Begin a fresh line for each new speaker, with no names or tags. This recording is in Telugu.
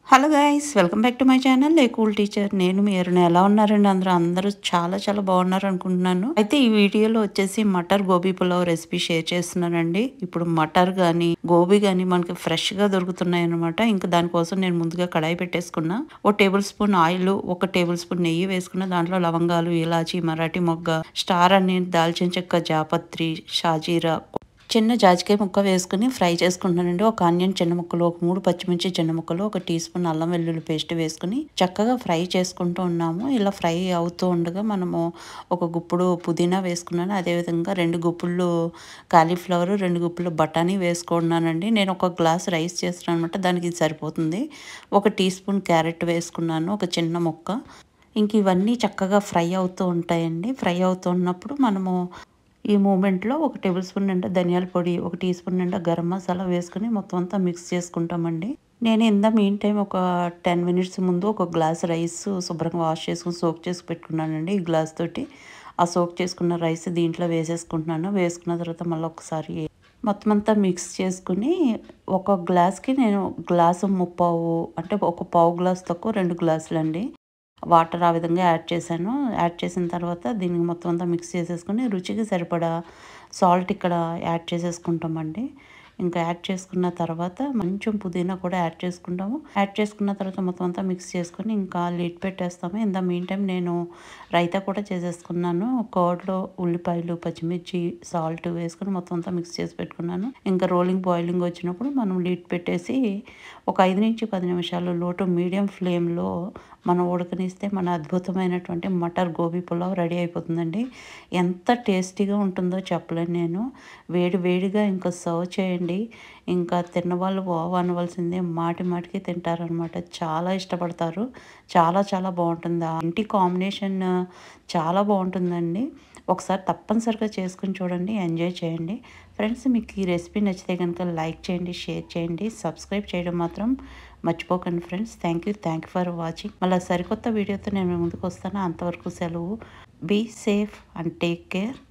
hello guys welcome back to my channel a cool teacher నేను మీరు ఎలా ఉన్నారండి అందరూ అందరూ చాలా చాలా బాగున్నారు అనుకుంటున్నాను అయితే ఈ వీడియోలో వచ్చేసి మటర్ గోబీ పులావ్ రెసిపీ షేర్ చేస్తున్నానండి ఇప్పుడు మటర్ కానీ గోబీ కానీ మనకి ఫ్రెష్ గా దొరుకుతున్నాయి అనమాట ఇంకా దానికోసం నేను ముందుగా కడాయి పెట్టేసుకున్నా ఓ టేబుల్ స్పూన్ ఆయిల్ ఒక టేబుల్ స్పూన్ నెయ్యి వేసుకున్న దాంట్లో లవంగాలు ఇలాచి మరాఠీ మొగ్గ స్టార్ అని దాల్చిన చెక్క జాపత్రి షాజీరా చిన్న జాజికాయ ముక్క వేసుకుని ఫ్రై చేసుకుంటున్నానండి ఒక ఆనియన్ చిన్న ముక్కలు ఒక మూడు పచ్చిమిర్చి చిన్న ముక్కలు ఒక టీ స్పూన్ అల్లం వెల్లుల్లి పేస్ట్ వేసుకుని చక్కగా ఫ్రై చేసుకుంటూ ఉన్నాము ఇలా ఫ్రై అవుతూ ఉండగా మనము ఒక గుప్పుడు పుదీనా వేసుకున్నాను అదేవిధంగా రెండు గుప్పుళ్ళు కాలీఫ్లవర్ రెండు గుప్పులు బఠానీ వేసుకున్నానండి నేను ఒక గ్లాస్ రైస్ చేస్తున్నాను అనమాట దానికి ఇది సరిపోతుంది ఒక టీ స్పూన్ క్యారెట్ వేసుకున్నాను ఒక చిన్న ముక్క ఇంక ఇవన్నీ చక్కగా ఫ్రై అవుతూ ఉంటాయండి ఫ్రై అవుతూ ఉన్నప్పుడు మనము ఈ మూమెంట్లో ఒక టేబుల్ స్పూన్ నిండా ధనియాల పొడి ఒక టీ స్పూన్ నిండా గరం మసాలా వేసుకుని మొత్తం అంతా మిక్స్ చేసుకుంటామండి నేను ఇంత మీన్ టైం ఒక టెన్ మినిట్స్ ముందు ఒక గ్లాస్ రైస్ శుభ్రంగా వాష్ చేసుకుని సోక్ చేసి పెట్టుకున్నానండి ఈ గ్లాస్ తోటి ఆ సోక్ చేసుకున్న రైస్ దీంట్లో వేసేసుకుంటున్నాను వేసుకున్న తర్వాత మళ్ళీ ఒకసారి మొత్తం అంతా మిక్స్ చేసుకుని ఒక గ్లాస్కి నేను గ్లాసు ముప్పావు అంటే ఒక పావు గ్లాస్ తక్కువ రెండు గ్లాసులు అండి వాటర్ ఆ విధంగా యాడ్ చేశాను యాడ్ చేసిన తర్వాత దీనికి మొత్తం అంతా మిక్స్ చేసేసుకుని రుచికి సరిపడా సాల్ట్ ఇక్కడ యాడ్ చేసేసుకుంటామండి ఇంకా యాడ్ చేసుకున్న తర్వాత కొంచెం పుదీనా కూడా యాడ్ చేసుకుంటాము యాడ్ చేసుకున్న తర్వాత మొత్తం అంతా మిక్స్ చేసుకుని ఇంకా లిడ్ పెట్టేస్తాము ఇంత మీన్ టైం నేను రైతా కూడా చేసేసుకున్నాను కర్డ్లో ఉల్లిపాయలు పచ్చిమిర్చి సాల్ట్ వేసుకుని మొత్తం అంతా మిక్స్ చేసి పెట్టుకున్నాను ఇంకా రోలింగ్ బాయిలింగ్ వచ్చినప్పుడు మనం లిడ్ పెట్టేసి ఒక ఐదు నుంచి పది నిమిషాలు లో టు మీడియం ఫ్లేమ్లో మనం ఉడకనిస్తే మన అద్భుతమైనటువంటి మటర్ గోబీ పులావ్ రెడీ అయిపోతుందండి ఎంత టేస్టీగా ఉంటుందో చెప్పలేను నేను వేడి వేడిగా ఇంకా సర్వ్ చేయండి ఇంకా తిన్నవాళ్ళు వావ్ అనవలసిందే మాటి మాటికి తింటారనమాట చాలా ఇష్టపడతారు చాలా చాలా బాగుంటుంది ఆ ఇంటి కాంబినేషన్ చాలా బాగుంటుందండి ఒకసారి తప్పనిసరిగా చేసుకుని చూడండి ఎంజాయ్ చేయండి ఫ్రెండ్స్ మీకు ఈ రెసిపీ నచ్చితే కనుక లైక్ చేయండి షేర్ చేయండి సబ్స్క్రైబ్ చేయడం మాత్రం మర్చిపోకండి friends thank you thank you for watching మళ్ళీ సరికొత్త వీడియోతో నేను ముందుకు వస్తాను అంతవరకు సెలవు be safe and take care